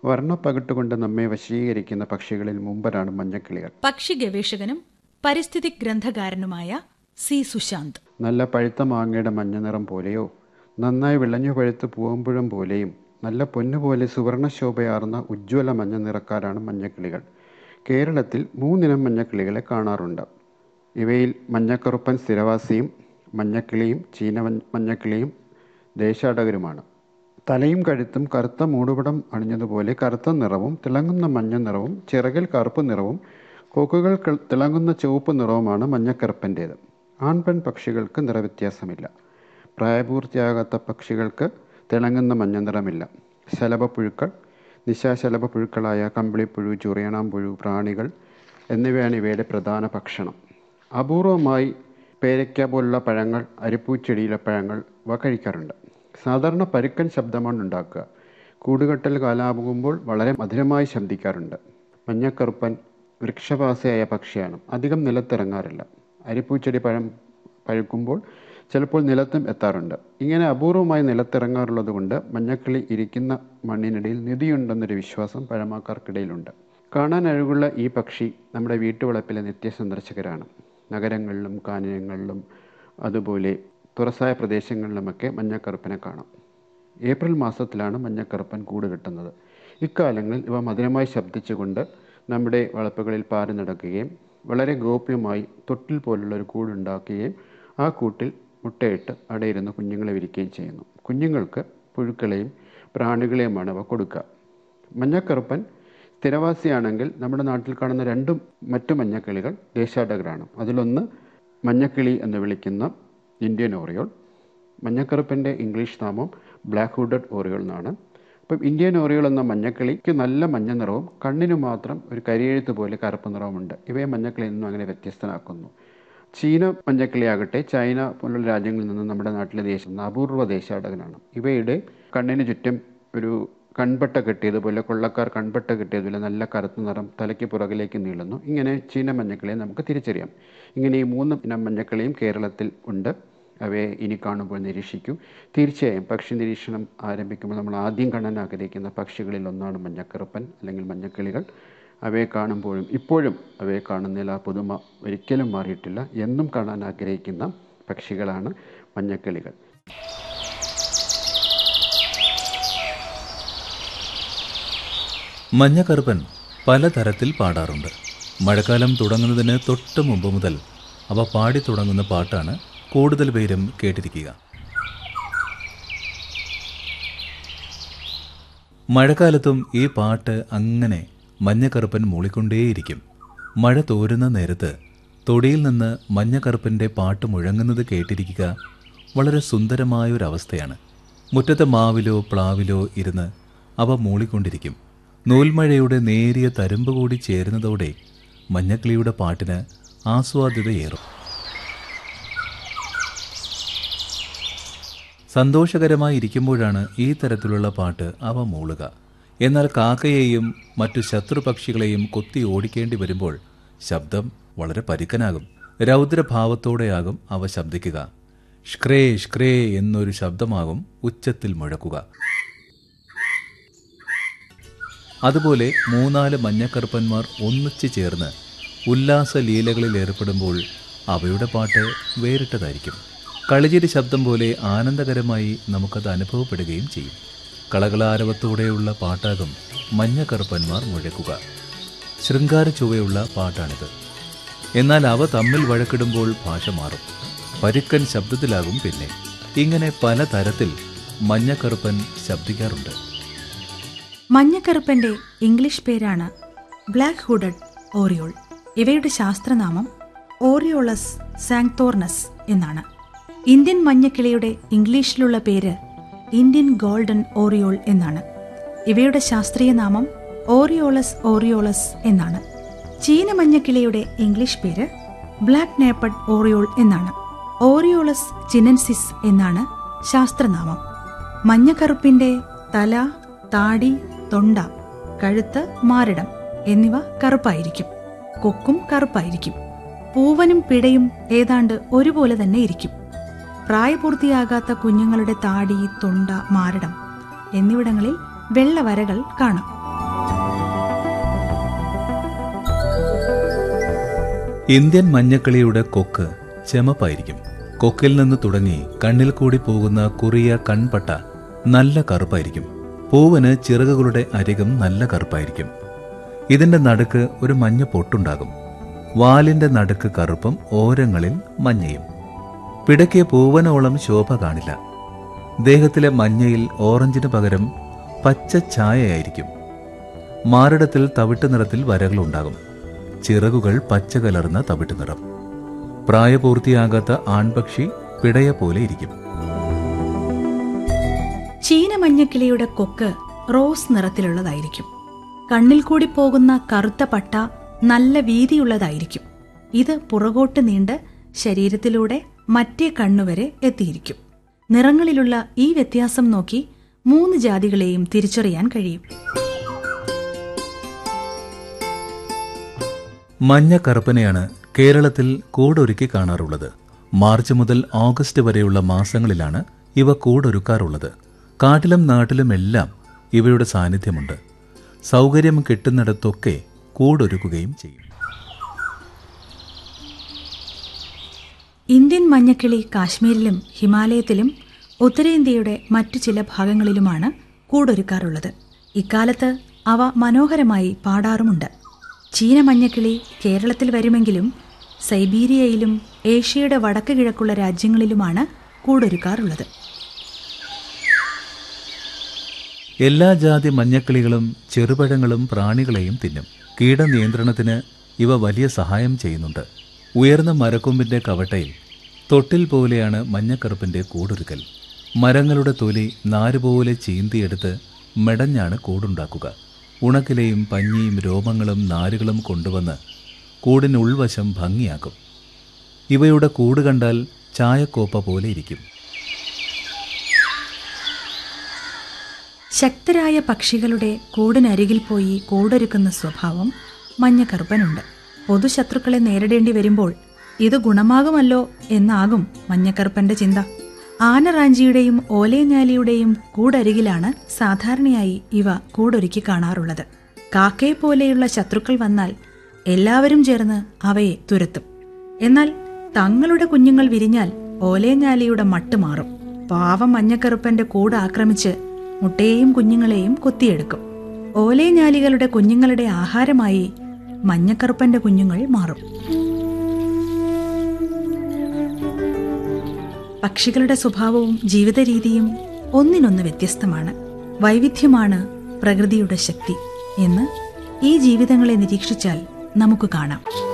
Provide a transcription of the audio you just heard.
വർണ്ണപ്പകിട്ടുകൊണ്ട് നമ്മെ വശീകരിക്കുന്ന പക്ഷികളിൽ മുമ്പരാണ് മഞ്ഞക്കിളികൾ പക്ഷി ഗവേഷകനും പരിസ്ഥിതി ഗ്രന്ഥകാരനുമായ സി സുശാന്ത് നല്ല പഴുത്ത മാങ്ങയുടെ മഞ്ഞ നിറം പോലെയോ നന്നായി വിളഞ്ഞു പഴുത്ത് പൂവമ്പുഴം പോലെയും നല്ല പൊന്നുപോലെ സുവർണശോഭയാർന്ന ഉജ്ജ്വല മഞ്ഞ നിറക്കാരാണ് മഞ്ഞക്കിളികൾ കേരളത്തിൽ മൂന്നിനം മഞ്ഞക്കിളികളെ കാണാറുണ്ട് ഇവയിൽ മഞ്ഞക്കറുപ്പൻ സ്ഥിരവാസിയും മഞ്ഞക്കിളിയും ചീന മഞ്ഞ- മഞ്ഞക്കിളിയും ദേശാടകരുമാണ് തലയും കഴുത്തും കറുത്ത മൂടുപടം അണിഞ്ഞതുപോലെ കറുത്ത നിറവും തിളങ്ങുന്ന മഞ്ഞ നിറവും ചിറകിൽ കറുപ്പ് നിറവും കൊക്കുകൾ ക- തിളങ്ങുന്ന ചുവപ്പ് നിറവുമാണ് മഞ്ഞക്കറുപ്പൻ്റേത് ആൺപെൺ പക്ഷികൾക്ക് നിറവ്യത്യാസമില്ല പ്രായപൂർത്തിയാകാത്ത പക്ഷികൾക്ക് തിളങ്ങുന്ന മഞ്ഞ നിറമില്ല ശലഭപ്പുഴുക്കൾ നിശാശലഭപ്പുഴുക്കളായ കമ്പിളിപ്പുഴു ചുറിയണാമ്പുഴു പ്രാണികൾ എന്നിവയാണ് ഇവയുടെ പ്രധാന ഭക്ഷണം അപൂർവമായി പേരയ്ക്ക പോലുള്ള പഴങ്ങൾ അരിപ്പൂച്ചെടിയിലെ പഴങ്ങൾ ഇവ കഴിക്കാറുണ്ട് സാധാരണ പരുക്കൻ ശബ്ദമാണ് ഉണ്ടാക്കുക കൂടുകെട്ടൽ കാലാകുമ്പോൾ വളരെ മധുരമായി ശബ്ദിക്കാറുണ്ട് മഞ്ഞക്കറുപ്പൻ വൃക്ഷവാസിയായ പക്ഷിയാണ് അധികം നിലത്തിറങ്ങാറില്ല അരിപ്പൂച്ചെടി പഴം പഴുക്കുമ്പോൾ ചിലപ്പോൾ നിലത്തും എത്താറുണ്ട് ഇങ്ങനെ അപൂർവമായി നിലത്തിറങ്ങാറുള്ളത് കൊണ്ട് മഞ്ഞക്കിളി ഇരിക്കുന്ന മണ്ണിനിടയിൽ നിധിയുണ്ടെന്നൊരു വിശ്വാസം പഴമക്കാർക്കിടയിലുണ്ട് കാണാൻ അഴകുള്ള ഈ പക്ഷി നമ്മുടെ വീട്ടുവളപ്പിലെ നിത്യസന്ദർശകരാണ് നഗരങ്ങളിലും കാനനങ്ങളിലും അതുപോലെ തുറസായ പ്രദേശങ്ങളിലുമൊക്കെ മഞ്ഞക്കറുപ്പനെ കാണാം ഏപ്രിൽ മാസത്തിലാണ് മഞ്ഞക്കറുപ്പൻ കൂട് കെട്ടുന്നത് ഇക്കാലങ്ങളിൽ ഇവ മധുരമായി ശബ്ദിച്ചുകൊണ്ട് നമ്മുടെ വളപ്പുകളിൽ പാറി നടക്കുകയും വളരെ ഗോപ്യമായി തൊട്ടിൽ പോലുള്ള ഒരു കൂടുണ്ടാക്കുകയും ആ കൂട്ടിൽ മുട്ടയിട്ട് അടയിരുന്ന് കുഞ്ഞുങ്ങളെ വിരിക്കുകയും ചെയ്യുന്നു കുഞ്ഞുങ്ങൾക്ക് പുഴുക്കളെയും പ്രാണികളെയുമാണ് അവ കൊടുക്കുക മഞ്ഞക്കറുപ്പൻ സ്ഥിരവാസിയാണെങ്കിൽ നമ്മുടെ നാട്ടിൽ കാണുന്ന രണ്ടും മറ്റു മഞ്ഞക്കിളികൾ ദേശാടകരാണ് അതിലൊന്ന് മഞ്ഞക്കിളി എന്ന് വിളിക്കുന്ന ഇന്ത്യൻ ഓറിയോൾ മഞ്ഞക്കറുപ്പൻ്റെ ഇംഗ്ലീഷ് നാമം ബ്ലാക്ക് ഹുഡഡ് ഓറിയോൾ എന്നാണ് അപ്പം ഇന്ത്യൻ ഓറിയോൾ എന്ന മഞ്ഞക്കിളിക്ക് നല്ല മഞ്ഞ നിറവും കണ്ണിന് മാത്രം ഒരു കരിയെഴുത്ത് പോലെ കറുപ്പ് നിറവുമുണ്ട് ഇവയെ മഞ്ഞക്കിളിയിൽ നിന്നും അങ്ങനെ വ്യത്യസ്തനാക്കുന്നു ചീന മഞ്ഞക്കിളിയാകട്ടെ ചൈന പോലുള്ള രാജ്യങ്ങളിൽ നിന്ന് നമ്മുടെ നാട്ടിലെ ദേശം അപൂർവ ദേശാടകനാണ് ഇവയുടെ കണ്ണിന് ചുറ്റും ഒരു കൺപട്ട കെട്ടിയതുപോലെ കൊള്ളക്കാർ കൺപട്ട കെട്ടിയതുപോലെ നല്ല കറുത്ത നിറം തലയ്ക്ക് പുറകിലേക്ക് നീളുന്നു ഇങ്ങനെ ചീന മഞ്ഞക്കിളിയെ നമുക്ക് തിരിച്ചറിയാം ഇങ്ങനെ ഈ മൂന്ന് ഇനം മഞ്ഞക്കിളിയും കേരളത്തിൽ ഉണ്ട് അവയെ ഇനി കാണുമ്പോൾ നിരീക്ഷിക്കും തീർച്ചയായും പക്ഷി നിരീക്ഷണം ആരംഭിക്കുമ്പോൾ നമ്മൾ ആദ്യം കാണാൻ ആഗ്രഹിക്കുന്ന പക്ഷികളിൽ ഒന്നാണ് മഞ്ഞക്കറുപ്പൻ അല്ലെങ്കിൽ മഞ്ഞക്കിളികൾ അവയെ കാണുമ്പോഴും ഇപ്പോഴും അവയെ കാണുന്നതിൽ ആ പുതുമ ഒരിക്കലും മാറിയിട്ടില്ല എന്നും കാണാൻ ആഗ്രഹിക്കുന്ന പക്ഷികളാണ് മഞ്ഞക്കിളികൾ മഞ്ഞക്കറുപ്പൻ പലതരത്തിൽ പാടാറുണ്ട് മഴക്കാലം തുടങ്ങുന്നതിന് തൊട്ട് മുമ്പ് മുതൽ അവ പാടി തുടങ്ങുന്ന പാട്ടാണ് കൂടുതൽ പേരും കേട്ടിരിക്കുക മഴക്കാലത്തും ഈ പാട്ട് അങ്ങനെ മഞ്ഞക്കറുപ്പൻ മൂളിക്കൊണ്ടേയിരിക്കും മഴ തോരുന്ന നേരത്ത് തൊടിയിൽ നിന്ന് മഞ്ഞക്കറുപ്പൻ്റെ പാട്ട് മുഴങ്ങുന്നത് കേട്ടിരിക്കുക വളരെ സുന്ദരമായൊരവസ്ഥയാണ് മുറ്റത്തെ മാവിലോ പ്ലാവിലോ ഇരുന്ന് അവ മൂളിക്കൊണ്ടിരിക്കും നൂൽമഴയുടെ നേരിയ തരുമ്പ് കൂടി ചേരുന്നതോടെ മഞ്ഞക്കിളിയുടെ പാട്ടിന് ആസ്വാദ്യതയേറും സന്തോഷകരമായി ഇരിക്കുമ്പോഴാണ് ഈ തരത്തിലുള്ള പാട്ട് അവ മൂളുക എന്നാൽ കാക്കയെയും മറ്റു ശത്രുപക്ഷികളെയും കൊത്തി ഓടിക്കേണ്ടി വരുമ്പോൾ ശബ്ദം വളരെ പരുക്കനാകും രൗദ്രഭാവത്തോടെയാകും അവ ശബ്ദിക്കുക ഷ്ക്രേ ഷ്ക്രേ എന്നൊരു ശബ്ദമാകും ഉച്ചത്തിൽ മുഴക്കുക അതുപോലെ മൂന്നാല് മഞ്ഞക്കറുപ്പന്മാർ ഒന്നിച്ചു ചേർന്ന് ഉല്ലാസ ലീലകളിൽ ഏർപ്പെടുമ്പോൾ അവയുടെ പാട്ട് വേറിട്ടതായിരിക്കും കളിചിരി ശബ്ദം പോലെ ആനന്ദകരമായി നമുക്കത് അനുഭവപ്പെടുകയും ചെയ്യും കളകളാരവത്തോടെയുള്ള പാട്ടാകും മഞ്ഞക്കറുപ്പന്മാർ മുഴക്കുക ശൃംഗാര ചുവയുള്ള പാട്ടാണിത് എന്നാൽ അവ തമ്മിൽ വഴക്കിടുമ്പോൾ ഭാഷ മാറും പരുക്കൻ ശബ്ദത്തിലാകും പിന്നെ ഇങ്ങനെ പലതരത്തിൽ മഞ്ഞക്കറുപ്പൻ ശബ്ദിക്കാറുണ്ട് മഞ്ഞക്കറുപ്പന്റെ ഇംഗ്ലീഷ് പേരാണ് ബ്ലാക്ക് ഹുഡഡ് ഓറിയോൾ ഇവയുടെ ശാസ്ത്രനാമം ഓറിയോളസ് സാങ്തോർണസ് എന്നാണ് ഇന്ത്യൻ മഞ്ഞക്കിളിയുടെ ഇംഗ്ലീഷിലുള്ള പേര് ഇന്ത്യൻ ഗോൾഡൻ ഓറിയോൾ എന്നാണ് ഇവയുടെ ശാസ്ത്രീയ നാമം ഓറിയോളസ് ഓറിയോളസ് എന്നാണ് ചീന മഞ്ഞക്കിളിയുടെ ഇംഗ്ലീഷ് പേര് ബ്ലാക്ക് നേപ്പഡ് ഓറിയോൾ എന്നാണ് ഓറിയോളസ് ചിനൻസിസ് എന്നാണ് ശാസ്ത്രനാമം മഞ്ഞക്കറുപ്പിന്റെ തല താടി തൊണ്ട കഴുത്ത് മാറിടം എന്നിവ കറുപ്പായിരിക്കും കൊക്കും കറുപ്പായിരിക്കും പൂവനും പിടയും ഏതാണ്ട് ഒരുപോലെ തന്നെ ഇരിക്കും പ്രായപൂർത്തിയാകാത്ത കുഞ്ഞുങ്ങളുടെ താടി തൊണ്ട മാറിടം എന്നിവിടങ്ങളിൽ വെള്ളവരകൾ കാണാം ഇന്ത്യൻ മഞ്ഞക്കിളിയുടെ കൊക്ക് ചെമപ്പായിരിക്കും കൊക്കിൽ നിന്ന് തുടങ്ങി കണ്ണിൽ കൂടി പോകുന്ന കുറിയ കൺപട്ട നല്ല കറുപ്പായിരിക്കും പൂവന് ചിറകുകളുടെ അരികം നല്ല കറുപ്പായിരിക്കും ഇതിന്റെ നടുക്ക് ഒരു മഞ്ഞ പൊട്ടുണ്ടാകും വാലിന്റെ നടുക്ക് കറുപ്പും ഓരങ്ങളിൽ മഞ്ഞയും പിടയ്ക്ക് പൂവനോളം ശോഭ കാണില്ല ദേഹത്തിലെ മഞ്ഞയിൽ ഓറഞ്ചിന് പകരം പച്ച ഛായയായിരിക്കും മാറിടത്തിൽ തവിട്ട് നിറത്തിൽ വരകളുണ്ടാകും ചിറകുകൾ പച്ച കലർന്ന തവിട്ട് നിറം പ്രായപൂർത്തിയാകാത്ത ആൺപക്ഷി പിടയ പോലെ ഇരിക്കും ചീന മഞ്ഞക്കിളിയുടെ കൊക്ക് റോസ് നിറത്തിലുള്ളതായിരിക്കും കണ്ണിൽ കൂടി പോകുന്ന കറുത്ത പട്ട നല്ല വീതിയുള്ളതായിരിക്കും ഇത് പുറകോട്ട് നീണ്ട് ശരീരത്തിലൂടെ മറ്റേ കണ്ണുവരെ എത്തിയിരിക്കും നിറങ്ങളിലുള്ള ഈ വ്യത്യാസം നോക്കി മൂന്ന് ജാതികളെയും തിരിച്ചറിയാൻ കഴിയും മഞ്ഞ കറുപ്പനെയാണ് കേരളത്തിൽ കൂടൊരുക്കി കാണാറുള്ളത് മാർച്ച് മുതൽ ഓഗസ്റ്റ് വരെയുള്ള മാസങ്ങളിലാണ് ഇവ കൂടൊരുക്കാറുള്ളത് കാട്ടിലും നാട്ടിലുമെല്ലാം ഇവയുടെ സാന്നിധ്യമുണ്ട് സൗകര്യം കിട്ടുന്നിടത്തൊക്കെ കൂടൊരുക്കുകയും ചെയ്യും ഇന്ത്യൻ മഞ്ഞക്കിളി കാശ്മീരിലും ഹിമാലയത്തിലും ഉത്തരേന്ത്യയുടെ മറ്റു ചില ഭാഗങ്ങളിലുമാണ് കൂടൊരുക്കാറുള്ളത് ഇക്കാലത്ത് അവ മനോഹരമായി പാടാറുമുണ്ട് ചീന മഞ്ഞക്കിളി കേരളത്തിൽ വരുമെങ്കിലും സൈബീരിയയിലും ഏഷ്യയുടെ വടക്ക് കിഴക്കുള്ള രാജ്യങ്ങളിലുമാണ് കൂടൊരുക്കാറുള്ളത് എല്ലാ ജാതി മഞ്ഞക്കിളികളും ചെറുപഴങ്ങളും പ്രാണികളെയും തിന്നും കീടനിയന്ത്രണത്തിന് ഇവ വലിയ സഹായം ചെയ്യുന്നുണ്ട് ഉയർന്ന മരക്കൊമ്പിന്റെ കവട്ടയിൽ തൊട്ടിൽ പോലെയാണ് മഞ്ഞക്കറുപ്പിന്റെ കൂടൊരുക്കൽ മരങ്ങളുടെ തൊലി നാരുപോലെ ചീന്തിയെടുത്ത് മെടഞ്ഞാണ് കൂടുണ്ടാക്കുക ഉണക്കിലെയും പഞ്ഞിയും രോമങ്ങളും നാരുകളും കൊണ്ടുവന്ന് കൂടിന് ഉൾവശം ഭംഗിയാക്കും ഇവയുടെ കൂട് കണ്ടാൽ ചായക്കോപ്പ പോലെ ഇരിക്കും ശക്തരായ പക്ഷികളുടെ കൂടിനരികിൽ പോയി കൂടൊരുക്കുന്ന സ്വഭാവം മഞ്ഞക്കറുപ്പനുണ്ട് പൊതുശത്രുക്കളെ നേരിടേണ്ടി വരുമ്പോൾ ഇത് ഗുണമാകുമല്ലോ എന്നാകും മഞ്ഞക്കറുപ്പന്റെ ചിന്ത ആനറാഞ്ചിയുടെയും ഓലേഞ്ഞാലിയുടെയും കൂടരികിലാണ് സാധാരണയായി ഇവ കൂടൊരുക്കി കാണാറുള്ളത് കാക്കയെ പോലെയുള്ള ശത്രുക്കൾ വന്നാൽ എല്ലാവരും ചേർന്ന് അവയെ തുരത്തും എന്നാൽ തങ്ങളുടെ കുഞ്ഞുങ്ങൾ വിരിഞ്ഞാൽ ഓലേഞ്ഞാലിയുടെ മട്ട് മാറും പാവം മഞ്ഞക്കറുപ്പന്റെ കൂട് ആക്രമിച്ച് മുട്ടയെയും കുഞ്ഞുങ്ങളെയും കൊത്തിയെടുക്കും ഓലേഞ്ഞാലികളുടെ കുഞ്ഞുങ്ങളുടെ ആഹാരമായി മഞ്ഞക്കറുപ്പന്റെ കുഞ്ഞുങ്ങൾ മാറും പക്ഷികളുടെ സ്വഭാവവും ജീവിത രീതിയും ഒന്നിനൊന്ന് വ്യത്യസ്തമാണ് വൈവിധ്യമാണ് പ്രകൃതിയുടെ ശക്തി എന്ന് ഈ ജീവിതങ്ങളെ നിരീക്ഷിച്ചാൽ നമുക്ക് കാണാം